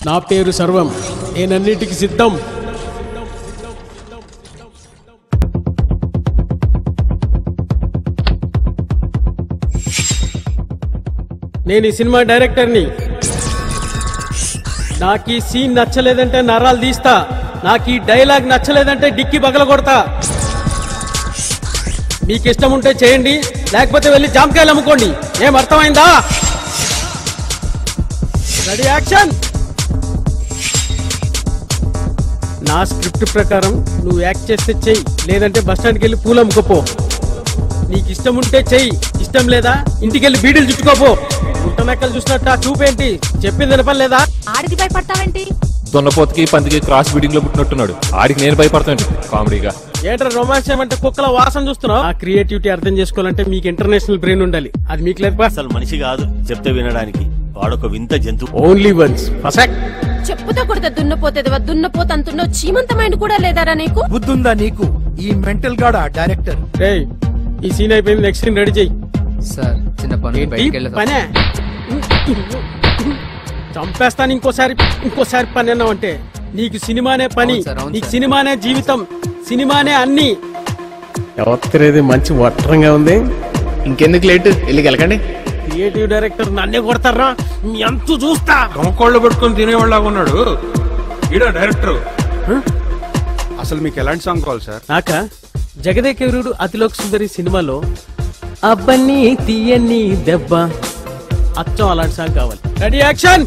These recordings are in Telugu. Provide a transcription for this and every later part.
నా పేరు సర్వం నేనన్నిటికి సిద్ధం నేను ఈ సినిమా డైరెక్టర్ని నాకు ఈ సీన్ నచ్చలేదంటే నరాలు తీస్తా నాకు ఈ డైలాగ్ నచ్చలేదంటే డిక్కి పగల కొడతా మీకు ఇష్టం ఉంటే చేయండి లేకపోతే వెళ్ళి జామకాయలు అమ్ముకోండి ఏం అర్థమైందా రెడీ యాక్షన్ నా స్క్రిప్ట్ ప్రకారం నువ్వు యాక్ట్ చేస్తే చెయ్యి లేదంటే బస్ స్టాండ్కి వెళ్ళి పూలు అమ్ముకోపో నీకు ఇష్టం ఉంటే చెయ్యి ఇష్టం లేదా ఇంటికి వెళ్ళి బీడీలు చుట్టుకోపో గుట్టనక్కలు చూసినట్టు ఆ చూపేంటి చెప్పింది వినపలేదా ఆడికి భయపడతావేంటి దున్నపోతకి పందికి క్రాస్ బీడింగ్ లో పుట్టినట్టున్నాడు ఆడికి నేను భయపడతాను కామెడీగా ఏంట్రా రొమాన్స్ ఏమంటే కుక్కల వాసన చూస్తున్నావు ఆ క్రియేటివిటీ అర్థం చేసుకోవాలంటే మీకు ఇంటర్నేషనల్ బ్రెయిన్ ఉండాలి అది మీకు లేదు అసలు మనిషి కాదు చెప్తే వినడానికి వాడొక వింత జంతువు ఓన్లీ వన్స్ ఫసక్ చెప్పుతో కొడితే దున్నపోతేదివా దున్నపోతంటున్నావు చీమంతమైన కూడా లేదారా నీకు బుద్ధుందా నీకు ఈ మెంటల్ గాడా డైరెక్టర్ రేయ్ ఈ సీన్ అయిపోయింది నెక్స్ట్ సీన్ రెడీ చెయ్యి సార్ చిన్న పని ఏంటి బయటికి వెళ్ళదా పనే చంపేస్తాను ఇంకోసారి ఇంకోసారి పని అన్నావు అంటే నీకు సినిమానే పని అవును సార్, అవును నీకు సార్. సినిమానే జీవితం సినిమానే అన్ని ఎవరిది మంచి వట్రంగా ఉంది ఇంకెందుకు లేట్ వెళ్ళి గెలకండి క్రియేటివ్ డైరెక్టర్ నన్నే కొడతారా మీ అంతు చూస్తా దొంగకోళ్ళు పెట్టుకుని తినేవాళ్ళగా ఉన్నాడు ఈడ డైరెక్టర్ అసలు మీకు ఎలాంటి సాంగ్ కావాలి సార్ నాక జగదేకేరుడు అతిలోక్ సుందరి సినిమాలో అబ్బని తీయని దెబ్బ అచ్చం అలాంటి సాంగ్ కావాలి రెడీ యాక్షన్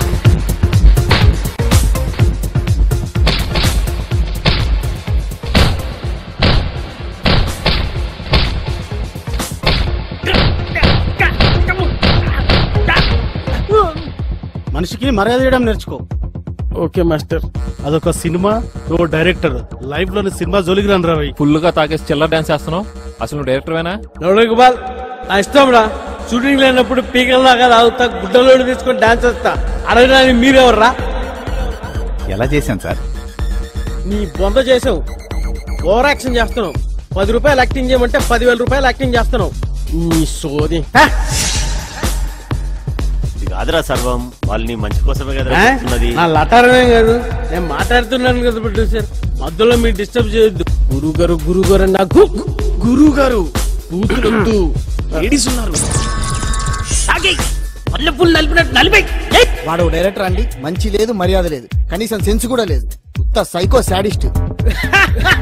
మనిషికి మర్యాద చేయడం నేర్చుకో ఓకే మాస్టర్ అదొక సినిమా నువ్వు డైరెక్టర్ లైఫ్ లోని సినిమా జోలికి రాను రావి ఫుల్ గా తాగేసి చిల్లర డాన్స్ చేస్తున్నావు అసలు నువ్వు డైరెక్టర్వేనా గోపాల్ నా ఇష్టం రా షూటింగ్ లేనప్పుడు పీకల దాకా తాగుతా గుడ్డలోడు తీసుకొని డాన్స్ చేస్తా అడగడానికి మీరెవర్రా ఎలా చేశాను సార్ నీ బొంద చేసావు ఓవర్ యాక్షన్ చేస్తున్నావు పది రూపాయలు యాక్టింగ్ చేయమంటే పదివేల రూపాయలు యాక్టింగ్ చేస్తున్నావు నీ సోది హ? ఇది కాదురా సర్వం వాళ్ళు నీ మంచి కోసమే కదా ఆ? చెప్తున్నది నా లటారమే కాదు నేను మాట్లాడుతున్నాను కదా ప్రొడ్యూసర్ మధ్యలో మీరు డిస్టర్బ్ చేయొద్దు గురువు గారు గురువు గారు నా గురువు గారు కూతురొద్దు లేడీస్ ఉన్నారు మల్లెపూలు నలిపినట్టు నలిపి వాడు డైరెక్టర్ అండి మంచి లేదు మర్యాద లేదు కనీసం సెన్స్ కూడా లేదు ఉత్త సైకో శాడిస్ట్